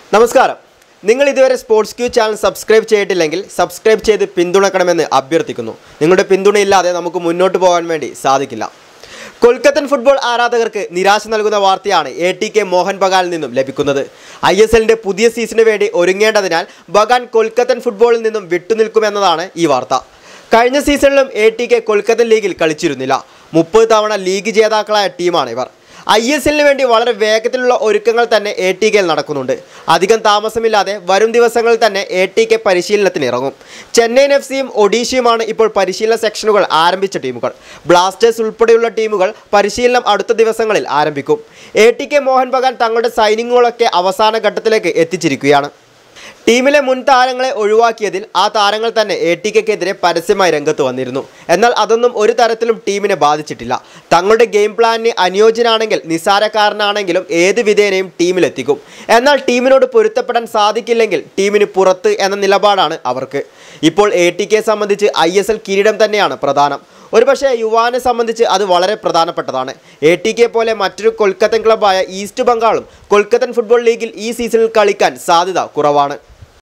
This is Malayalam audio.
നമസ്കാരം നിങ്ങൾ ഇതുവരെ സ്പോർട്സ് ക്യൂ ചാനൽ സബ്സ്ക്രൈബ് ചെയ്തിട്ടില്ലെങ്കിൽ സബ്സ്ക്രൈബ് ചെയ്ത് പിന്തുണക്കണമെന്ന് അഭ്യർത്ഥിക്കുന്നു നിങ്ങളുടെ പിന്തുണയില്ലാതെ നമുക്ക് മുന്നോട്ട് പോകാൻ വേണ്ടി സാധിക്കില്ല കൊൽക്കത്തൻ ഫുട്ബോൾ ആരാധകർക്ക് നിരാശ നൽകുന്ന വാർത്തയാണ് എ ടി കെ മോഹൻ ബഗാനിൽ നിന്നും ലഭിക്കുന്നത് ഐ എസ് എല്ലിൻ്റെ പുതിയ സീസണിന് വേണ്ടി ഒരുങ്ങേണ്ടതിനാൽ ബഗാൻ കൊൽക്കത്തൻ ഫുട്ബോളിൽ നിന്നും വിട്ടുനിൽക്കുമെന്നതാണ് ഈ വാർത്ത കഴിഞ്ഞ സീസണിലും എ ടി കെ കൊൽക്കത്തൻ ലീഗിൽ കളിച്ചിരുന്നില്ല മുപ്പത് തവണ ലീഗ് ജേതാക്കളായ ടീമാണ് ഇവർ ഐ എസ് എല്ലിന് വേണ്ടി വളരെ വേഗത്തിലുള്ള ഒരുക്കങ്ങൾ തന്നെ എ ടി കെയിൽ നടക്കുന്നുണ്ട് അധികം താമസമില്ലാതെ വരും ദിവസങ്ങളിൽ തന്നെ എ ടി കെ പരിശീലനത്തിന് ഇറങ്ങും ചെന്നൈയിൻ എഫ് സിയും ഒഡീഷയുമാണ് ഇപ്പോൾ പരിശീലന സെക്ഷനുകൾ ആരംഭിച്ച ടീമുകൾ ബ്ലാസ്റ്റേഴ്സ് ഉൾപ്പെടെയുള്ള ടീമുകൾ പരിശീലനം അടുത്ത ദിവസങ്ങളിൽ ആരംഭിക്കും A T K Mohun Bagan തങ്ങളുടെ സൈനിങ്ങുകളൊക്കെ അവസാന ഘട്ടത്തിലേക്ക് എത്തിച്ചിരിക്കുകയാണ് ടീമിലെ മുൻ താരങ്ങളെ ഒഴിവാക്കിയതിൽ ആ താരങ്ങൾ തന്നെ എ ടി കെക്കെതിരെ പരസ്യമായി രംഗത്ത് വന്നിരുന്നു എന്നാൽ അതൊന്നും ഒരു തരത്തിലും ടീമിനെ ബാധിച്ചിട്ടില്ല തങ്ങളുടെ ഗെയിം പ്ലാനിന് അനുയോജ്യനാണെങ്കിൽ നിസാരക്കാരനാണെങ്കിലും ഏത് വിധേനയും ടീമിലെത്തിക്കും എന്നാൽ ടീമിനോട് പൊരുത്തപ്പെടാൻ സാധിക്കില്ലെങ്കിൽ ടീമിന് പുറത്ത് എന്ന നിലപാടാണ് അവർക്ക് ഇപ്പോൾ എ ടി കെ സംബന്ധിച്ച് ഐ എസ് എൽ കിരീടം തന്നെയാണ് പ്രധാനം ഒരുപക്ഷെ യുവാനെ സംബന്ധിച്ച് അത് വളരെ പ്രധാനപ്പെട്ടതാണ് എ ടി കെ പോലെ മറ്റൊരു കൊൽക്കത്തൻ ക്ലബ്ബായ ഈസ്റ്റ് ബംഗാളും കൊൽക്കത്തൻ ഫുട്ബോൾ ലീഗിൽ ഈ സീസണിൽ കളിക്കാൻ സാധ്യത കുറവാണ്